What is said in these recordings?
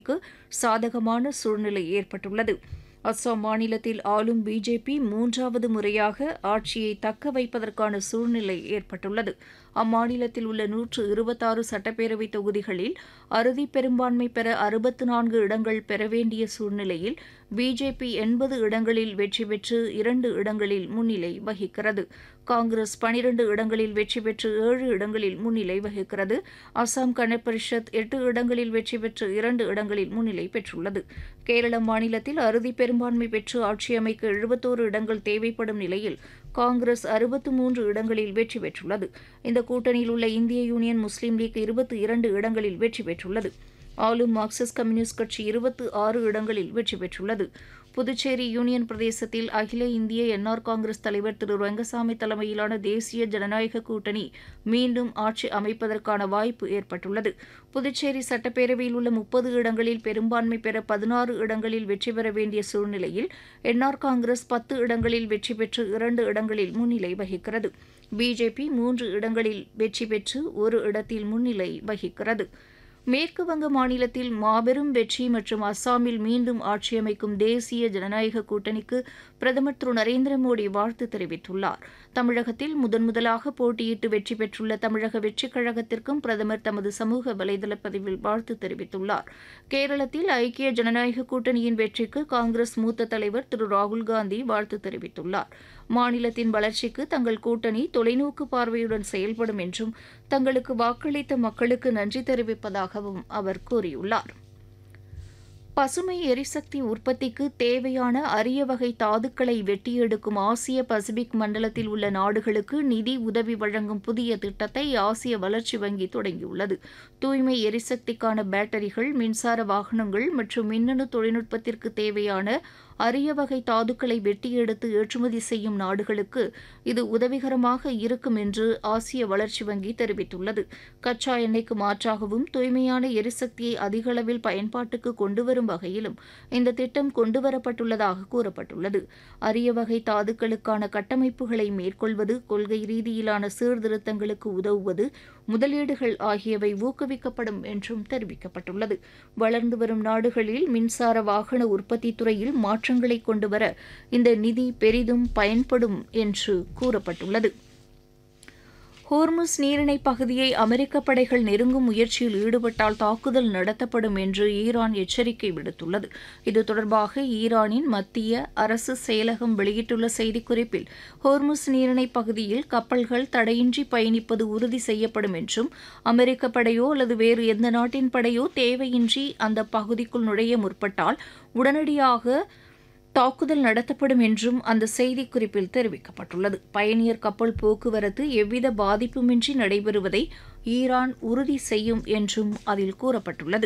சாதகமான சூழ்நிலை ஏற்பட்டுள்ளது அஸ்ஸாம் மாநிலத்தில் ஆளும் பிஜேபி மூன்றாவது முறையாக ஆட்சியை தக்க வைப்பதற்கான சூழ்நிலை ஏற்பட்டுள்ளது அம்மாநிலத்தில் உள்ள நூற்று இருபத்தாறு சட்டப்பேரவை தொகுதிகளில் அறுதி பெரும்பான்மை பெற அறுபத்து நான்கு இடங்கள் பெற வேண்டிய சூழ்நிலையில் பிஜேபி எண்பது இடங்களில் வெற்றி பெற்று இரண்டு இடங்களில் முன்னிலை வகிக்கிறது காங்கிரஸ் பனிரண்டு இடங்களில் வெற்றி பெற்று ஏழு இடங்களில் முன்னிலை வகிக்கிறது அசாம் கணபரிஷத் எட்டு இடங்களில் வெற்றி பெற்று இரண்டு இடங்களில் முன்னிலை பெற்றுள்ளது கேரள மாநிலத்தில் அறுதி பெரும்பான்மை பெற்று ஆட்சி அமைக்க எழுபத்தோரு இடங்கள் தேவைப்படும் நிலையில் காங்கிரஸ் அறுபத்து மூன்று இடங்களில் வெற்றி பெற்றுள்ளது இந்த கூட்டணியில் உள்ள இந்திய யூனியன் முஸ்லீம் லீக் இருபத்தி இரண்டு இடங்களில் வெற்றி பெற்றுள்ளது ஆளும் மார்க்சிஸ்ட் கம்யூனிஸ்ட் கட்சி இருபத்து ஆறு இடங்களில் வெற்றி பெற்றுள்ளது புதுச்சேரி யூனியன் பிரதேசத்தில் அகில இந்திய என்ஆர் காங்கிரஸ் தலைவர் திரு ரங்கசாமி தலைமையிலான தேசிய ஜனநாயக கூட்டணி மீண்டும் ஆட்சி அமைப்பதற்கான வாய்ப்பு ஏற்பட்டுள்ளது புதுச்சேரி சட்டப்பேரவையில் உள்ள முப்பது இடங்களில் பெரும்பான்மை பெற பதினாறு இடங்களில் வெற்றி பெற வேண்டிய சூழ்நிலையில் என்ஆர் காங்கிரஸ் பத்து இடங்களில் வெற்றி பெற்று இரண்டு இடங்களில் முன்னிலை வகிக்கிறது பிஜேபி மூன்று இடங்களில் வெற்றி பெற்று ஒரு இடத்தில் முன்னிலை வகிக்கிறது மேற்கு வங்க மாநிலத்தில் மாபெரும் வெற்றி மற்றும் அஸ்ஸாமில் மீண்டும் ஆட்சியமைக்கும் தேசிய ஜனநாயக கூட்டணிக்கு பிரதமர் திரு நரேந்திர மோடி வாழ்த்து தெரிவித்துள்ளார் தமிழகத்தில் முதன் முதலாக போட்டியிட்டு வெற்றி பெற்றுள்ள தமிழக வெற்றிக் கழகத்திற்கும் பிரதமர் தமது சமூக வலைதள பதிவில் வாழ்த்து தெரிவித்துள்ளார் கேரளத்தில் ஐக்கிய ஜனநாயக கூட்டணியின் வெற்றிக்கு காங்கிரஸ் மூத்த தலைவர் திரு ராகுல்காந்தி வாழ்த்து தெரிவித்துள்ளார் மாநிலத்தின் வளர்ச்சிக்கு தங்கள் கூட்டணி தொலைநோக்கு பார்வையுடன் செயல்படும் என்றும் தங்களுக்கு வாக்களித்த மக்களுக்கு நன்றி தெரிவிப்பதாகவும் அவர் கூறியுள்ளார் பசுமை எரிசக்தி உற்பத்திக்கு தேவையான அரிய வகை தாதுக்களை வெட்டியெடுக்கும் ஆசிய பசிபிக் மண்டலத்தில் உள்ள நாடுகளுக்கு நிதி உதவி வழங்கும் புதிய திட்டத்தை ஆசிய வளர்ச்சி வங்கி தொடங்கியுள்ளது தூய்மை எரிசக்திக்கான பேட்டரிகள் மின்சார வாகனங்கள் மற்றும் மின்னணு தொழில்நுட்பத்திற்கு தேவையான அரிய வகை தாதுக்களை வெட்டி எடுத்து ஏற்றுமதி செய்யும் நாடுகளுக்கு இது உதவிகரமாக இருக்கும் என்று ஆசிய வளர்ச்சி வங்கி தெரிவித்துள்ளது கச்சா எண்ணெய்க்கு மாற்றாகவும் தூய்மையான எரிசக்தியை அதிக அளவில் பயன்பாட்டுக்கு கொண்டுவரும் வகையிலும் இந்த திட்டம் கொண்டுவரப்பட்டுள்ளதாக கூறப்பட்டுள்ளது அரிய வகை தாதுக்களுக்கான கட்டமைப்புகளை மேற்கொள்வது கொள்கை ரீதியிலான சீர்திருத்தங்களுக்கு உதவுவது முதலீடுகள் ஆகியவை ஊக்குவிக்கப்படும் என்றும் தெரிவிக்கப்பட்டுள்ளது வளர்ந்து வரும் நாடுகளில் மின்சார வாகன உற்பத்தி துறையில் மாற்றங்களை கொண்டுவர இந்த நிதி பெரிதும் பயன்படும் என்று கூறப்பட்டுள்ளது ஹோர்முஸ் நீரிணை பகுதியை அமெரிக்க படைகள் நெருங்கும் முயற்சியில் ஈடுபட்டால் தாக்குதல் நடத்தப்படும் என்று ஈரான் எச்சரிக்கை விடுத்துள்ளது இது தொடர்பாக ஈரானின் மத்திய அரசு செயலகம் வெளியிட்டுள்ள செய்திக்குறிப்பில் ஹோர்முஸ் நீரிணை பகுதியில் கப்பல்கள் தடையின்றி பயணிப்பது உறுதி செய்யப்படும் என்றும் அமெரிக்க படையோ அல்லது வேறு எந்த நாட்டின் படையோ தேவையின்றி அந்த பகுதிக்குள் நுழைய முற்பட்டால் உடனடியாக தாக்குதல் நடத்தப்படும் என்றும் அந்த செய்திக்குறிப்பில் தெரிவிக்கப்பட்டுள்ளது பயணியர் கப்பல் போக்குவரத்து எவ்வித பாதிப்புமின்றி நடைபெறுவதை ஈரான் உறுதி செய்யும் என்றும் அதில் கூறப்பட்டுள்ளது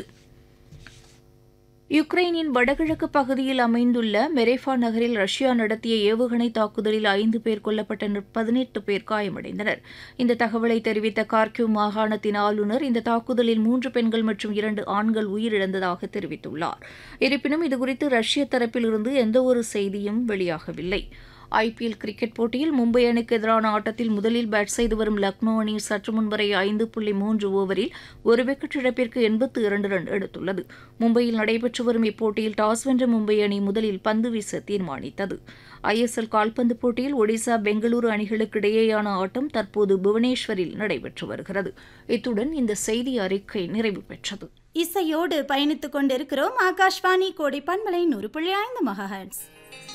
யுக்ரைனின் வடகிழக்கு பகுதியில் அமைந்துள்ள மெரேஃபா நகரில் ரஷ்யா நடத்திய ஏவுகணை தாக்குதலில் ஐந்து பேர் கொல்லப்பட்ட பதினெட்டு பேர் காயமடைந்தனர் இந்த தகவலை தெரிவித்த கார்கிவ் மாகாணத்தின் ஆளுநர் இந்த தாக்குதலில் மூன்று பெண்கள் மற்றும் இரண்டு ஆண்கள் உயிரிழந்ததாக தெரிவித்துள்ளார் இருப்பினும் இதுகுறித்து ரஷ்ய தரப்பிலிருந்து எந்தவொரு செய்தியும் வெளியாகவில்லை ஐபிஎல் கிரிக்கெட் போட்டியில் மும்பை அணிக்கு எதிரான ஆட்டத்தில் முதலில் பேட் செய்து வரும் லக்னோ அணி சற்று முன்வரை ஐந்து புள்ளி மூன்று ஓவரில் ஒரு விக்கெட் இழப்பிற்கு எண்பத்து இரண்டு ரன் எடுத்துள்ளது மும்பையில் நடைபெற்று வரும் இப்போட்டியில் டாஸ் வென்ற மும்பை அணி முதலில் பந்து வீச தீர்மானித்தது ஐஎஸ்எல் கால்பந்து போட்டியில் ஒடிசா பெங்களூரு அணிகளுக்கு இடையேயான ஆட்டம் தற்போது புவனேஸ்வரில் நடைபெற்று வருகிறது இத்துடன் இந்த செய்தி அறிக்கை நிறைவு பெற்றது இசையோடு பயணித்துக் கொண்டிருக்கிறோம் ஆகாஷ்வாணி கோடை பண்பலை நூறு புள்ளி ஐந்து மகஹன்ஸ்